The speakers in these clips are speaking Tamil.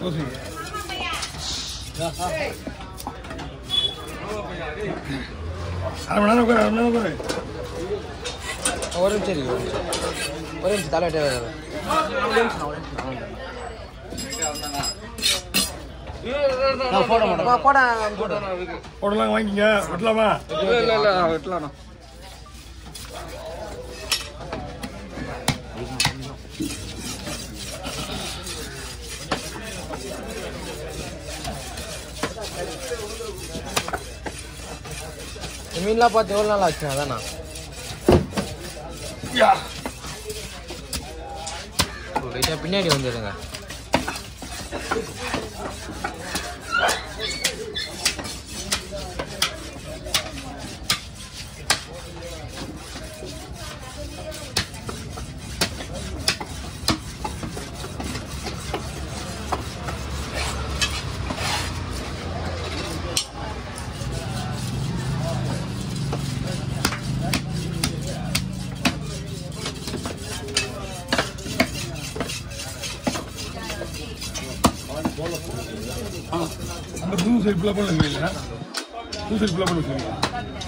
தோசை அரை மணி நேரம் உட்காரு அரை மணி நேரம் உட்காரு ஒரு நிமிஷம் இருக்கு ஒரு நிமிஷம் ஒரு நிமிஷம் தலை வெட்ட போட மாட்டேன் போட போட போடலாம் வாங்கிங்க வெட்டலாமா இல்ல இல்ல இல்ல வெட்டலாம் இந்த மீன்லாம் பார்த்து எவ்வளோ நாள் ஆச்சு அதானா யா லைட்டாக பின்னாடி வந்துடுங்க அந்த புது சைடு ஃபுல்லாக பண்ண இல்லையா புது சைடு ஃபுல்லாக பண்ண சொல்லுங்க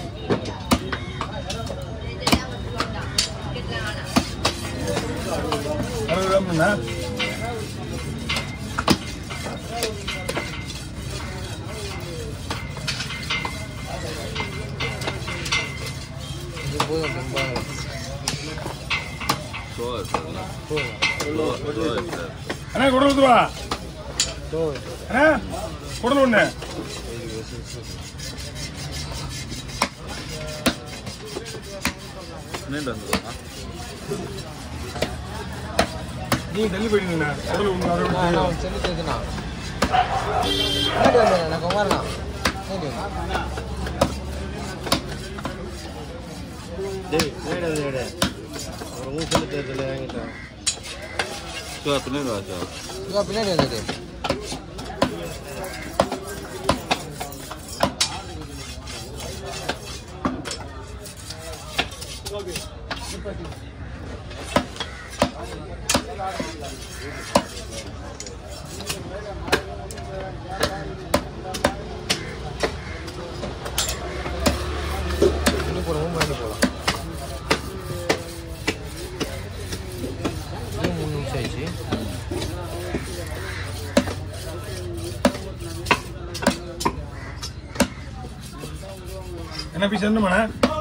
அறுபது கிராம் பண்ணா இது போதும் ரொம்ப போதும் அண்ணா குடல் ஊற்றுவா போதும் அண்ணா குடல் ஒன்று நீ தள்ளி போயிடுங்கண்ணா குடல் ஒன்று அரை நான் விட்டு நான் சொல்லி தெரிஞ்சுண்ணா முன்னாடி வந்தேன் நான் குமாரண்ணா முன்னாடி வந்தேன் இதோ பின்னாடி வந்தது இன்னும் போடுவோம் முன்னாடி போகலாம் இன்னும் மூணு நிமிஷம் ஆயிடுச்சு என்ன பீஸ் என்னமாண்ணா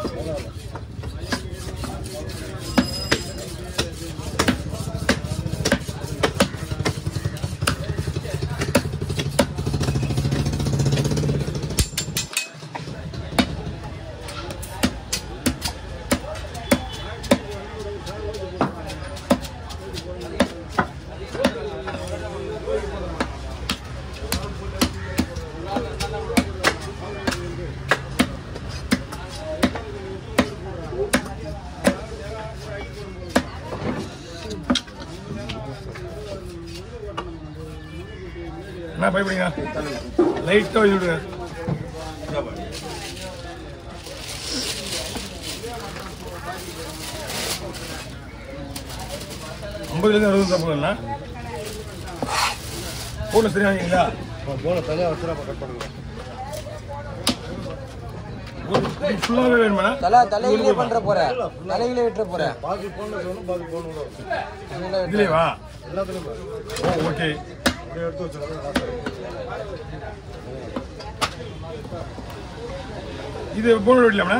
என்ன பயப்படுங்க லைட்டாக இது விடுங்க ஐம்பதுலேருந்து அறுபது தான் போதும்ண்ணா போன சரியா வாங்கிங்களா ஃபுல்லாகவே வேணுமாண்ணா தலை தலையிலே பண்ற போற தலையிலே விட்டுற போற இதுலேயே வா ஓ ஓகே இது போன விடலாம்ண்ணா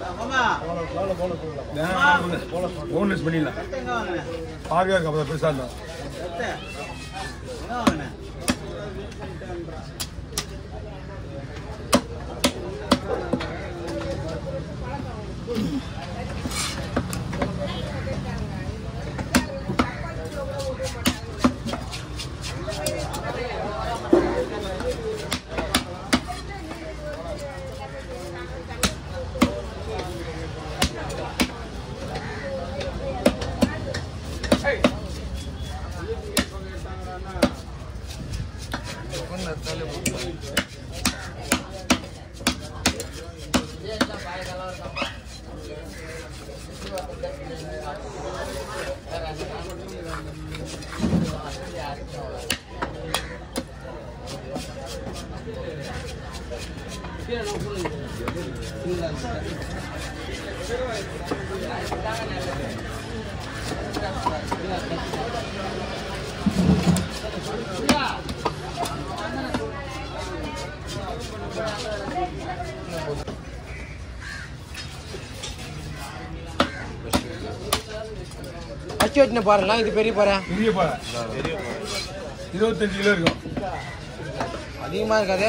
போன்லெஸ் பண்ணிடலாம் பார்க்க அப்போ பெருசாக இருந்தா அச்சு வச்சுன பாருங்களா இது பெரிய பாரு பெரிய பாறை இருபத்தஞ்சு கிலோ இருக்கும் அதிகமாக இருக்காது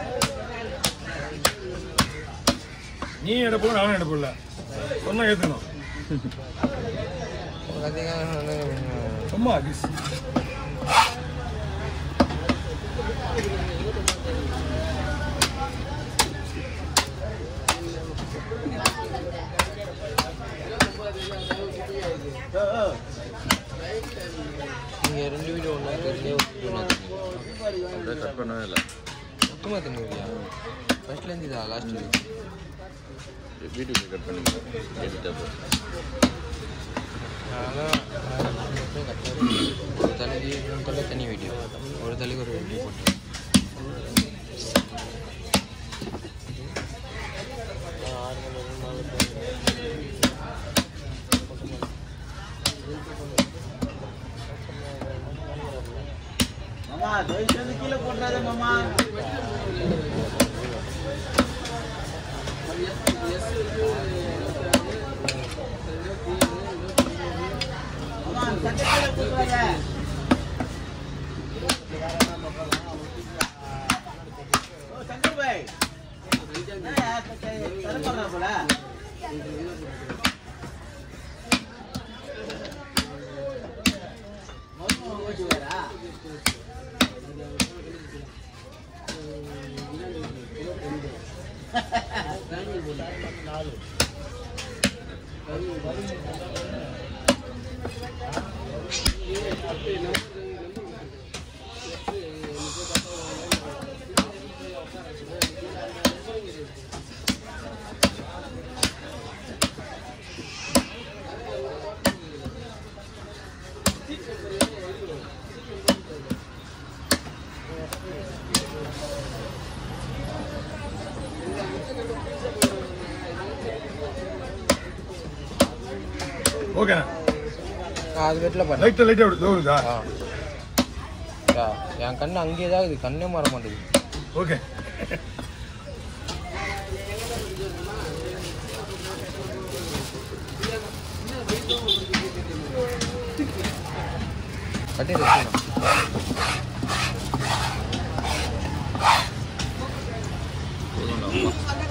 நீ எடுப்போம் நானும் எடுப்போம்ல சொன்னா ஏத்துக்கணும் சும்மா கிஸ் நீங்கள் ரெண்டு வீடியோ ஒன்றா தெரிஞ்சே ஒன்றா அப்படியே கட் பண்ணவே இல்லை மொத்தமாக தெரிஞ்சுக்கிறியா ஃபர்ஸ்ட்லேருந்து இதா லாஸ்ட் வீடியோ கட் பண்ணிக்கிறேன் எடுத்தா அதான் ஒரு தலைக்கு மூணு தலை தனி வீடியோ ஒரு தலைக்கு ஒரு வீடியோ போட்டு மாமா தயவு செய்து கீழே போட்டுறாத மாமா மாமா சட்டை கீழே போட்டுறாத ஓ சங்கர் பாய் என்னய்யா, சட்டை தரப்படுறா போல மௌனம் ஓட்டுவாரா ஓகேண்ணா அது வெட்டில் பாரு லைட்டாக லைட்டாக அப்படி தோகுதா ஆ யா, என் கண்ணு அங்கேயே தான் இருக்குது கண்ணே மாற மாட்டேங்குது ஓகே கட்டி வச்சுக்கணும் போதும்டா